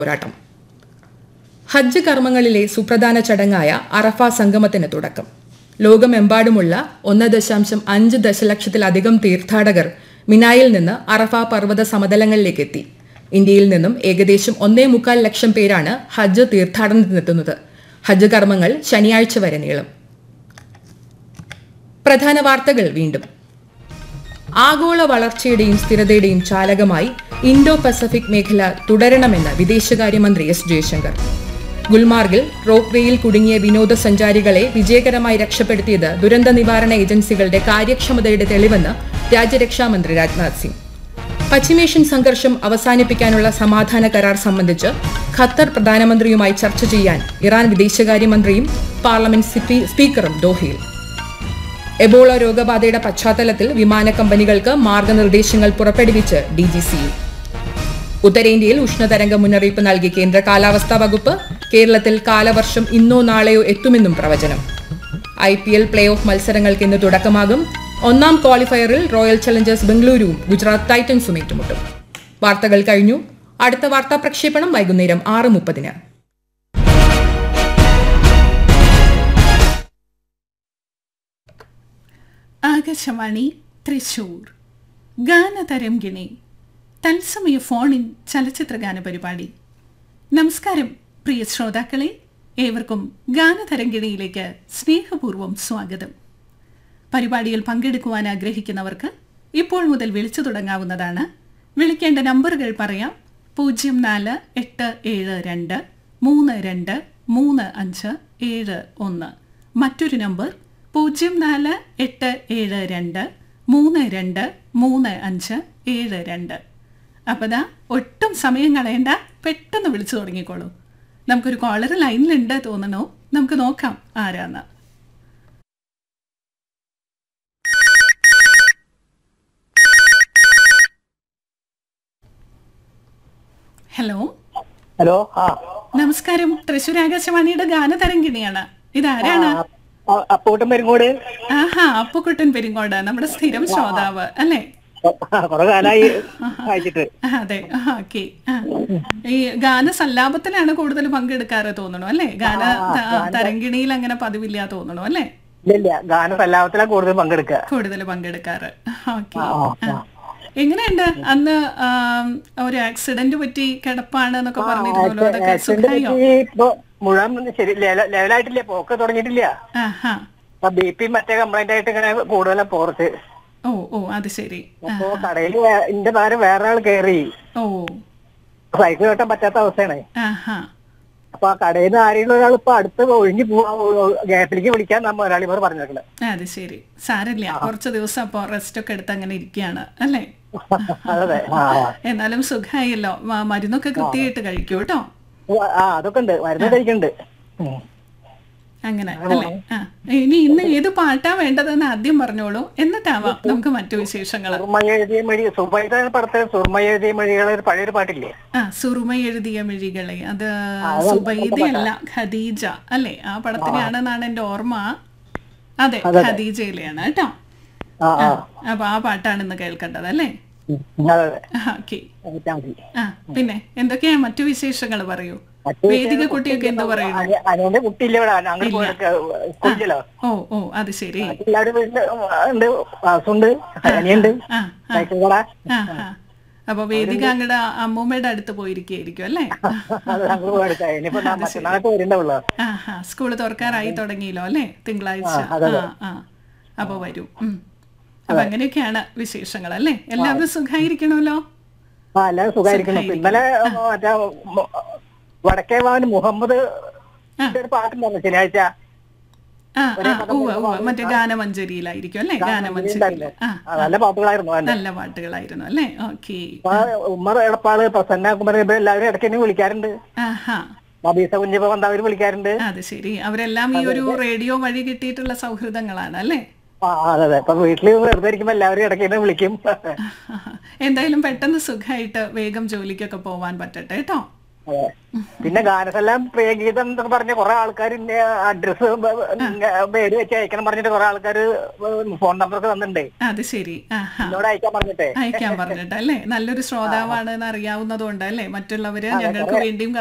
പോരാട്ടം ഹജ്ജ് കർമ്മങ്ങളിലെ സുപ്രധാന ചടങ്ങായ അറഫ സംഗമത്തിന് തുടക്കം ലോകമെമ്പാടുമുള്ള ഒന്ന് ദശാംശം അഞ്ച് ദശലക്ഷത്തിലധികം തീർത്ഥാടകർ മിനായിൽ നിന്ന് അറഫ പർവ്വത സമതലങ്ങളിലേക്ക് എത്തി ഇന്ത്യയിൽ നിന്നും ഏകദേശം ഒന്നേ മുക്കാൽ ലക്ഷം പേരാണ് ഹജ്ജ് തീർത്ഥാടനത്തിനെത്തുന്നത് ഹജ്ജ് കർമ്മങ്ങൾ ശനിയാഴ്ച വരെ നീളും പ്രധാന വാർത്തകൾ വീണ്ടും ആഗോള വളർച്ചയുടെയും സ്ഥിരതയുടെയും ചാലകമായി ഇൻഡോ പസഫിക് മേഖല തുടരണമെന്ന് വിദേശകാര്യമന്ത്രി എസ് ജയശങ്കർ ഗുൽമാർഗിൽ റോപ്പ് വേയിൽ കുടുങ്ങിയ വിനോദസഞ്ചാരികളെ വിജയകരമായി രക്ഷപ്പെടുത്തിയത് ദുരന്ത നിവാരണ ഏജൻസികളുടെ കാര്യക്ഷമതയുടെ തെളിവെന്ന് രാജ്യരക്ഷാമന്ത്രി രാജ്നാഥ് സിംഗ് പശ്ചിമേഷ്യൻ സംഘർഷം അവസാനിപ്പിക്കാനുള്ള സമാധാന കരാർ സംബന്ധിച്ച് ഖത്തർ പ്രധാനമന്ത്രിയുമായി ചർച്ച ചെയ്യാൻ ഇറാൻ വിദേശകാര്യമന്ത്രിയും പാർലമെന്റ് സ്പീ- സ്പീക്കറും ദോഹയിൽ എബോള രോഗബാധയുടെ പശ്ചാത്തലത്തിൽ വിമാന കമ്പനികൾക്ക് മാർഗനിർദ്ദേശങ്ങൾ പുറപ്പെടുവിച്ച് ഡി ജി സി ഉത്തരേന്ത്യയിൽ ഉഷ്ണതരംഗ മുന്നറിയിപ്പ് നൽകി കേന്ദ്ര കാലാവസ്ഥാ വകുപ്പ് കേരളത്തിൽ കാലവർഷം ഇന്നോ നാളെയോ എത്തുമെന്നും പ്രവചനം I P L play off മത്സരങ്ങൾക്ക് ഇന്ന് തുടക്കമാകും ഒന്നാം ക്വാളിഫയറിൽ റോയൽ ചലഞ്ചേഴ്സ് ബംഗളൂരുവും ഗുജറാത്ത് ടൈറ്റൻസും ഏറ്റുമുട്ടും വാർത്തകൾ കഴിഞ്ഞു അടുത്ത വാർത്താ പ്രക്ഷേപണം വൈകുന്നേരം ആറ് മുപ്പതിന് ആകാശവാണി തൃശൂർ ഗാനതരംഗിണി തത്സമയ ഫോണിൻ ചലച്ചിത്ര ഗാന പരിപാടി നമസ്കാരം പ്രിയ ശ്രോതാക്കളെ ഏവർക്കും ഗാനതരംഗിണിയിലേക്ക് സ്നേഹപൂർവ്വം സ്വാഗതം പരിപാടിയിൽ പങ്കെടുക്കുവാൻ ആഗ്രഹിക്കുന്നവർക്ക് ഇപ്പോൾ മുതൽ വിളിച്ചു തുടങ്ങാവുന്നതാണ് വിളിക്കേണ്ട നമ്പറുകൾ പറയാം പൂജ്യം നാല് എട്ട് ഏഴ് രണ്ട് മൂന്ന് രണ്ട് മൂന്ന് അഞ്ച് ഏഴ് ഒന്ന് മറ്റൊരു നമ്പർ പൂജ്യം നാല് എട്ട് ഏഴ് രണ്ട് മൂന്ന് രണ്ട് മൂന്ന് അഞ്ച് ഏഴ് രണ്ട് അപ്പോൾ ദാ ഒട്ടും സമയം കളയണ്ട പെട്ടെന്ന് വിളിച്ചു തുടങ്ങിക്കോളൂ നമുക്കൊരു കോളർ ലൈനിലുണ്ട് തോന്നണോ നമുക്ക് നോക്കാം ആരാന്ന് ഹലോ ഹലോ ആ നമസ്കാരം തൃശ്ശൂർ ആകാശവാണിയുടെ ഗാനതരംഗിണിയാണ് ഇതാരാണ് അപ്പൂട്ടൻ പെരുങ്ങോട് ആഹാ അപ്പുക്കുട്ടൻ പെരിങ്ങോട് നമ്മുടെ സ്ഥിരം ശ്രോതാവ് അല്ലേ കൊറേ കാലായി അയച്ചിട്ട് ആ, അതെ ഓക്കെ ഈ ഗാന സല്ലാപത്തിലാണ് കൂടുതൽ പങ്കെടുക്കാറ് തോന്നണു അല്ലേ ഗാന ത- തരംഗിണിയിൽ അങ്ങനെ പതിവില്ല തോന്നണു അല്ലേ ഇല്ല ഇല്ല ഗാന സല്ലാപത്തിലാണ് കൂടുതൽ പങ്കെടുക്കുക കൂടുതൽ പങ്കെടുക്കാറ് ഓക്കെ എങ്ങനെയുണ്ട് അന്ന് ആം, ഒരു ആക്സിഡന്റ് പറ്റി കിടപ്പാണ് എന്നൊക്കെ പറഞ്ഞിരുന്നല്ലോ അതൊക്കെ സുഖമായോ ഇപ്പൊ മുഴുവൻ ശരി ലെവ- ലെവലായിട്ടില്ല പോക്ക് തുടങ്ങിയിട്ടില്ല ആഹാ അപ്പൊ ബി പി മറ്റേ കംപ്ലൈന്റ് ആയിട്ട് ഇങ്ങനെ കൂടുതലും പോർച്ച് ഓ ഓ അത് ശരി ആ, അപ്പൊ കടയിൽ എന്റെ പകരം വേറെ ആൾ കയറി ഓ സൈക്കിൾ ഓട്ടാൻ പറ്റാത്ത അവസ്ഥയാണ് ആഹാ അപ്പൊ ആ കടയിൽ നിന്ന് ആരെങ്കിലും ഒരാൾ ഇപ്പൊ അടുത്ത് ഒഴിഞ്ഞു പോവാ ഗ്യാപ്പിലേക്ക് വിളിക്കാൻ നമ്മ ഒരാൾ ഇവർ പറഞ്ഞേക്കണേ അത് ശരി സാരമില്ല കുറച്ച് ദിവസം അപ്പോ റെസ്റ്റ് ഒക്കെ എടുത്ത് അങ്ങനെ ഇരിക്കുകയാണ് അല്ലേ അതെ ആ എന്നാലും സുഖമായല്ലോ മ- മരുന്നൊക്കെ കൃത്യമായിട്ട് കഴിക്കൂ കേട്ടോ ആ അതൊക്കെ ഉണ്ട് മരുന്ന് കഴിക്കുന്നുണ്ട് ഉം. അങ്ങനെ അല്ലേ ആ ഇനി ഇന്ന് ഏത് പാട്ടാ വേണ്ടതെന്ന് ആദ്യം പറഞ്ഞോളൂ എന്നിട്ടാവാം നമുക്ക് മറ്റു വിശേഷങ്ങൾ സുർമ എഴുതിയ മൊഴി സുബൈദ പടത്തിൽ സുർമ എഴുതിയ മൊഴികളെ ഒരു പഴയൊരു പാട്ടില്ലേ ആ സുറുമ എഴുതിയ മിഴികളെ അത് സുബൈദയല്ല ഖദീജ അല്ലേ ആ പടത്തിനാണെന്നാണ് എന്റെ ഓർമ്മ അതെ ഖദീജയിലെയാണ് കേട്ടോ ആ ആ അപ്പൊ ആ പാട്ടാണ് ഇന്ന് കേൾക്കേണ്ടത് അല്ലേ ഉം, അതെ അതെ ഓക്കെ കേട്ടാ മതി ആ പിന്നെ എന്തൊക്കെയാ മറ്റു വിശേഷങ്ങൾ പറയൂ മറ്റു വേദിക കുട്ടിയൊക്കെ എന്തോ പറയുന്നു അനി- അനിയന്റെ കുട്ടിയില്ല ഇവിടെ അങ്ങനെ പോയിട്ട് സ്കൂളിലോ ഓ ഓ അത് ശരി എല്ലാവരും വീട്ടില് ഉണ്ട് വാസുണ്ട് അനിയുണ്ട് ആ ആ സൈക്കിൾ കട ആ ആ അപ്പൊ വേദിക അങ്ങടെ അമ്മൂമ്മയുടെ അടുത്ത് പോയിരിക്കുകയായിരിക്കും അല്ലേ അത് ഞങ്ങൾ പോയെടുത്ത ഇനിയിപ്പോ നാ- മറ്റന്നാളൊക്കെ വരുന്നുള്ളൂ ആ ആ സ്കൂള് തുറക്കാറായി തുടങ്ങിയല്ലോ അല്ലേ തിങ്കളാഴ്ച ആ ആ അപ്പൊ വരും ഉം. അപ്പൊ അങ്ങനെയൊക്കെയാണ് വിശേഷങ്ങൾ അല്ലേ എല്ലാവരും സുഖായിരിക്കണമല്ലോ ആ എല്ലാവരും സുഖമായിരിക്കുന്നു ഇപ്പൊ ഇന്നലെ മറ്റേ മു- വടക്കേ ഭവൻ മുഹമ്മദ് ഒരു പാട്ടുണ്ടായിരുന്നു ശനിയാഴ്ച ആ ആ ഉവ്വ് ഉവ്വ് മറ്റേ ഗാനമഞ്ജരിയിലായിരിക്കും അല്ലേ ഗാനമഞ്ജരിയിൽ ആ ആ, നല്ല പാട്ടുകളായിരുന്നു അവന്റെ നല്ല പാട്ടുകളായിരുന്നു അല്ലേ ഓക്കെ അപ്പൊ ഉമ്മർ എടപ്പാള് പ്രസന്ന കുമാർ ഇവര് എല്ലാവരും ഇടയ്ക്ക് എന്നെ വിളിക്കാറുണ്ട് ആഹാ മബീസ കുഞ്ഞിപ്പ വന്നവര് വിളിക്കാറുണ്ട് അത് ശരി അവരെല്ലാം ഈ ഒരു റേഡിയോ വഴി കിട്ടിയിട്ടുള്ള സൗഹൃദങ്ങളാണ് അല്ലേ ആ അതെ അതെ ഇപ്പൊ വീട്ടില് വെറുതെ ഇരിക്കുമ്പോ എല്ലാവരും ഇടയ്ക്ക് എന്നെ വിളിക്കും എന്തായാലും പെട്ടെന്ന് സുഖമായിട്ട് വേഗം ജോലിക്കൊക്കെ പോവാൻ പറ്റട്ടെ കേട്ടോ അതെ. പിന്നെ ഗാനസെല്ലാം പ്രിയഗീതം എന്നൊക്കെ പറഞ്ഞ കുറെ ആൾക്കാർ അഡ്രസ് പേര് വെച്ച് അയക്കണം പറഞ്ഞിട്ട് കുറെ ആൾക്കാർ ഫോൺ നമ്പറൊക്കെ തന്നിട്ടുണ്ടേ അത് ശരി ആഹാ എന്നോട് അയക്കാൻ പറഞ്ഞിട്ടേ അയക്കാൻ പറഞ്ഞിട്ട് അല്ലേ നല്ലൊരു ശ്രോതാവാണ് എന്ന് അറിയാവുന്നതുകൊണ്ട് അല്ലേ മറ്റുള്ളവര് ഞങ്ങൾക്ക് വേണ്ടിയും